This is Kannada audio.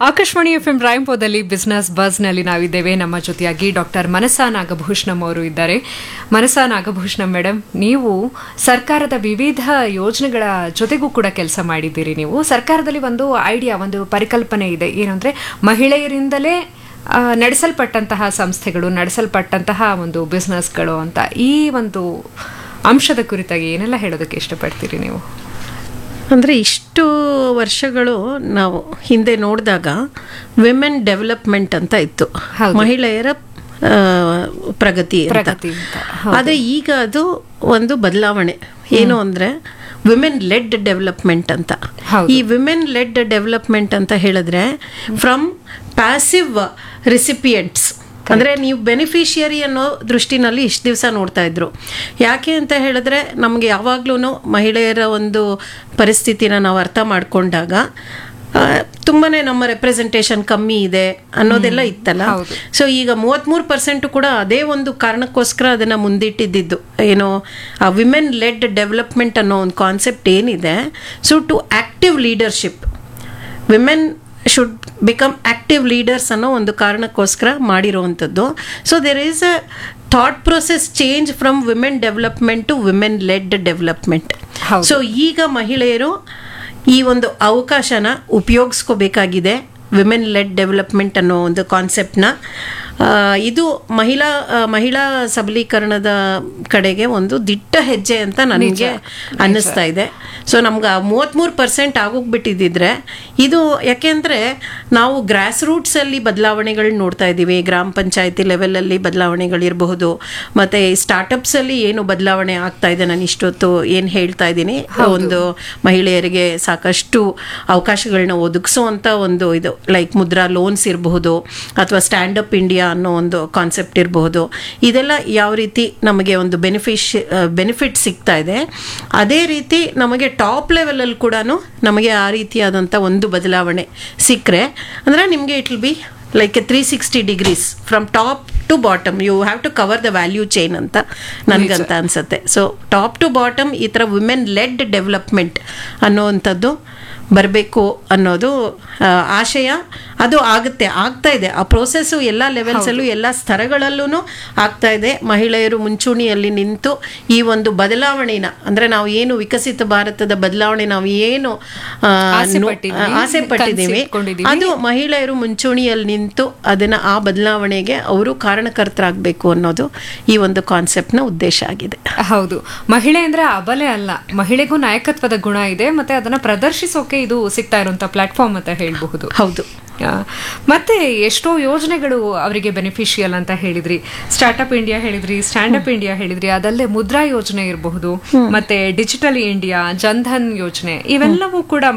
ಆಕಾಶವಾಣಿ ಎಫ್ ಎಂ ರಾಯಂಪೋದಲ್ಲಿ ಬಿಸ್ನೆಸ್ ಬಸ್ನಲ್ಲಿ ನಾವಿದ್ದೇವೆ ನಮ್ಮ ಜೊತೆಯಾಗಿ ಡಾಕ್ಟರ್ ಮನಸಾ ನಾಗಭೂಷಣಂ ಅವರು ಇದ್ದಾರೆ ಮನಸಾ ನಾಗಭೂಷಣಂ ಮೇಡಮ್ ನೀವು ಸರ್ಕಾರದ ವಿವಿಧ ಯೋಜನೆಗಳ ಜೊತೆಗೂ ಕೂಡ ಕೆಲಸ ಮಾಡಿದ್ದೀರಿ ನೀವು ಸರ್ಕಾರದಲ್ಲಿ ಒಂದು ಐಡಿಯಾ ಒಂದು ಪರಿಕಲ್ಪನೆ ಇದೆ ಏನಂದ್ರೆ ಮಹಿಳೆಯರಿಂದಲೇ ಆ, ನಡೆಸಲ್ಪಟ್ಟಂತಹ ಸಂಸ್ಥೆಗಳು ನಡೆಸಲ್ಪಟ್ಟಂತಹ ಒಂದು ಬಿಸ್ನೆಸ್ಗಳು ಅಂತ ಈ ಒಂದು ಅಂಶದ ಕುರಿತಾಗಿ ಏನೆಲ್ಲ ಹೇಳೋದಕ್ಕೆ ಇಷ್ಟಪಡ್ತೀರಿ ನೀವು ಅಂದರೆ ಇಷ್ಟು ವರ್ಷಗಳು ನಾವು ಹಿಂದೆ ನೋಡಿದಾಗ ವಿಮೆನ್ ಡೆವಲಪ್ಮೆಂಟ್ ಅಂತ ಇತ್ತು ಹೌದು. ಮಹಿಳೆಯರ ಆ, ಪ್ರಗತಿ ಅಂತ ಪ್ರಗತಿ ಅಂತ, ಆದರೆ ಈಗ ಅದು ಒಂದು ಬದಲಾವಣೆ ಏನು ಅಂದರೆ ವಿಮೆನ್ ಲೆಡ್ ಡೆವಲಪ್ಮೆಂಟ್ ಅಂತ ಹೌದು. ಈ ವಿಮೆನ್ ಲೆಡ್ ಡೆವಲಪ್ಮೆಂಟ್ ಅಂತ ಹೇಳಿದ್ರೆ ಫ್ರಮ್ ಪ್ಯಾಸಿವ್ ರಿಸಿಪಿಯೆಂಟ್ಸ್ ಅಂದರೆ ನೀವು ಬೆನಿಫಿಷಿಯರಿ ಅನ್ನೋ ದೃಷ್ಟಿನಲ್ಲಿ ಇಷ್ಟು ದಿವಸ ನೋಡ್ತಾ ಇದ್ರು ಯಾಕೆ ಅಂತ ಹೇಳಿದ್ರೆ ನಮಗೆ ಯಾವಾಗ್ಲೂ ಮಹಿಳೆಯರ ಒಂದು ಪರಿಸ್ಥಿತಿನ ನಾವು ಅರ್ಥ ಮಾಡ್ಕೊಂಡಾಗ ತುಂಬಾ ನಮ್ಮ ರೆಪ್ರೆಸೆಂಟೇಷನ್ ಕಮ್ಮಿ ಇದೆ ಅನ್ನೋದೆಲ್ಲ ಇತ್ತಲ್ಲ ಹೌದು. ಸೊ ಈಗ ಮೂವತ್ತ್ಮೂರು ಪರ್ಸೆಂಟ್ ಕೂಡ ಅದೇ ಒಂದು ಕಾರಣಕ್ಕೋಸ್ಕರ ಅದನ್ನು ಮುಂದಿಟ್ಟಿದ್ದು ಏನು ಆ ವಿಮೆನ್ ಲೆಡ್ ಡೆವಲಪ್ಮೆಂಟ್ ಅನ್ನೋ ಒಂದು ಕಾನ್ಸೆಪ್ಟ್ ಏನಿದೆ so to active leadership women should become active leaders ಅನ್ನೋ ಒಂದು ಕಾರಣಕ್ಕೋಸ್ಕರ ಮಾಡಿರುವಂಥದ್ದು so there is a thought process change from women development to women led development ಹೌದು. ಸೊ ಈಗ ಮಹಿಳೆಯರು ಈ ಒಂದು ಅವಕಾಶನ ಉಪಯೋಗಿಸ್ಕೋಬೇಕಾಗಿದೆ ವಿಮೆನ್ ಲೆಡ್ ಡೆವಲಪ್ಮೆಂಟ್ ಅನ್ನೋ ಒಂದು ಕಾನ್ಸೆಪ್ಟ್ನ ಇದು ಮಹಿಳಾ ಆ, ಮಹಿಳಾ ಸಬಲೀಕರಣದ ಕಡೆಗೆ ಒಂದು ದಿಟ್ಟ ಹೆಜ್ಜೆ ಅಂತ ನನಗೆ ಅನ್ನಿಸ್ತಾ ಇದೆ ಸೊ ನಮ್ಗೆ ಮೂವತ್ತ್ಮೂರು ಪರ್ಸೆಂಟ್ ಆಗೋಗ್ಬಿಟ್ಟಿದ್ದಿದ್ರೆ ಇದು ಯಾಕೆಂದರೆ ನಾವು ಗ್ರಾಸ್ ರೂಟ್ಸಲ್ಲಿ ಬದಲಾವಣೆಗಳು ನೋಡ್ತಾ ಇದ್ದೀವಿ ಗ್ರಾಮ ಪಂಚಾಯತಿ ಲೆವೆಲಲ್ಲಿ ಬದಲಾವಣೆಗಳಿರಬಹುದು ಮತ್ತು ಸ್ಟಾರ್ಟಪ್ಸಲ್ಲಿ ಏನು ಬದಲಾವಣೆ ಆಗ್ತಾ ಇದೆ ನಾನು ಇಷ್ಟೊತ್ತು ಏನು ಹೇಳ್ತಾ ಇದ್ದೀನಿ ಒಂದು ಮಹಿಳೆಯರಿಗೆ ಸಾಕಷ್ಟು ಅವಕಾಶಗಳನ್ನ ಒದಗಿಸುವಂಥ ಒಂದು ಇದು ಲೈಕ್ ಮುದ್ರಾ ಲೋನ್ಸ್ ಇರಬಹುದು ಅಥವಾ ಸ್ಟ್ಯಾಂಡ್ ಅಪ್ ಇಂಡಿಯಾ ಅನ್ನೋ ಒಂದು ಕಾನ್ಸೆಪ್ಟ್ ಇರಬಹುದು ಇದೆಲ್ಲ ಯಾವ ರೀತಿ ನಮಗೆ ಒಂದು ಬೆನಿಫಿಶ್ ಬೆನಿಫಿಟ್ ಸಿಗ್ತಾ ಇದೆ ಅದೇ ರೀತಿ ನಮಗೆ ಟಾಪ್ ಲೆವೆಲಲ್ಲಿ ಕೂಡ ನಮಗೆ ಆ ರೀತಿಯಾದಂಥ ಒಂದು ಬದಲಾವಣೆ ಸಿಕ್ಕರೆ ಅಂದರೆ ನಿಮಗೆ it will be like a three sixty degrees from top to bottom you have to cover the value chain ಅಂತ ನನಗಂತ ಅನ್ಸುತ್ತೆ ಸೊ ಟಾಪ್ ಟು ಬಾಟಮ್ ಈ ಥರ ವಿಮೆನ್ ಲೆಡ್ ಡೆವಲಪ್ಮೆಂಟ್ ಅನ್ನೋವಂಥದ್ದು ಬರಬೇಕು ಅನ್ನೋದು ಆ, ಆಶಯ ಅದು ಆಗುತ್ತೆ ಆಗ್ತಾ ಇದೆ ಆ ಪ್ರೋಸೆಸ್ಸು ಎಲ್ಲ ಲೆವೆಲ್ಸಲ್ಲೂ ಎಲ್ಲ ಸ್ತರಗಳಲ್ಲೂ ಆಗ್ತಾ ಇದೆ ಮಹಿಳೆಯರು ಮುಂಚೂಣಿಯಲ್ಲಿ ನಿಂತು ಈ ಒಂದು ಬದಲಾವಣೆನ ಅಂದರೆ ನಾವು ಏನು ವಿಕಸಿತ ಭಾರತದ ಬದಲಾವಣೆ ನಾವು ಏನು ಆ, ಆಸೆ ನೋ- ಪಟ್ಟಿದ್ವಿ, ಆಸೆ ಪಟ್ಟಿದ್ದೀವಿ ಕನ್ಸಿಟ್ಕೊಂಡಿದ್ದೀವಿ. ಅದು ಮಹಿಳೆಯರು ಮುಂಚೂಣಿಯಲ್ಲಿ ನಿಂತು ಅದನ್ನ ಆ ಬದಲಾವಣೆಗೆ ಅವರು ಕಾರಣಕರ್ತರಾಗಬೇಕು ಅನ್ನೋದು ಈ ಒಂದು ಕಾನ್ಸೆಪ್ಟ್ನ ಉದ್ದೇಶ ಆಗಿದೆ ಹೌದು ಮಹಿಳೆ ಅಂದ್ರೆ ಅಬಲೆ ಅಲ್ಲ ಮಹಿಳೆಗೂ ನಾಯಕತ್ವದ ಗುಣ ಇದೆ ಮತ್ತೆ ಅದನ್ನ ಪ್ರದರ್ಶಿಸೋಕೆ ಇದು ಸಿಗ್ತಾ ಇರುವಂತ ಪ್ಲಾಟ್ಫಾರ್ಮ್ ಅಂತ ಹೇಳಬಹುದು ಹೌದು ಮತ್ತೆ ಎಷ್ಟೋ ಯೋಜನೆಗಳು ಅವರಿಗೆ ಬೆನಿಫಿಷಿಯಲ್ ಅಂತ ಹೇಳಿದ್ರಿ ಸ್ಟಾರ್ಟ್ಅಪ್ ಇಂಡಿಯಾ ಹೇಳಿದ್ರಿ ಸ್ಟ್ಯಾಂಡ್ ಅಪ್ ಇಂಡಿಯಾ ಹೇಳಿದ್ರಿ ಅದಲ್ಲದೆ ಮುದ್ರಾ ಯೋಜನೆ ಇರಬಹುದು ಮತ್ತೆ ಡಿಜಿಟಲ್ ಇಂಡಿಯಾ ಜನ್ಧನ್ ಯೋಜನೆ ಇವೆಲ್ಲವೂ ಕೂಡ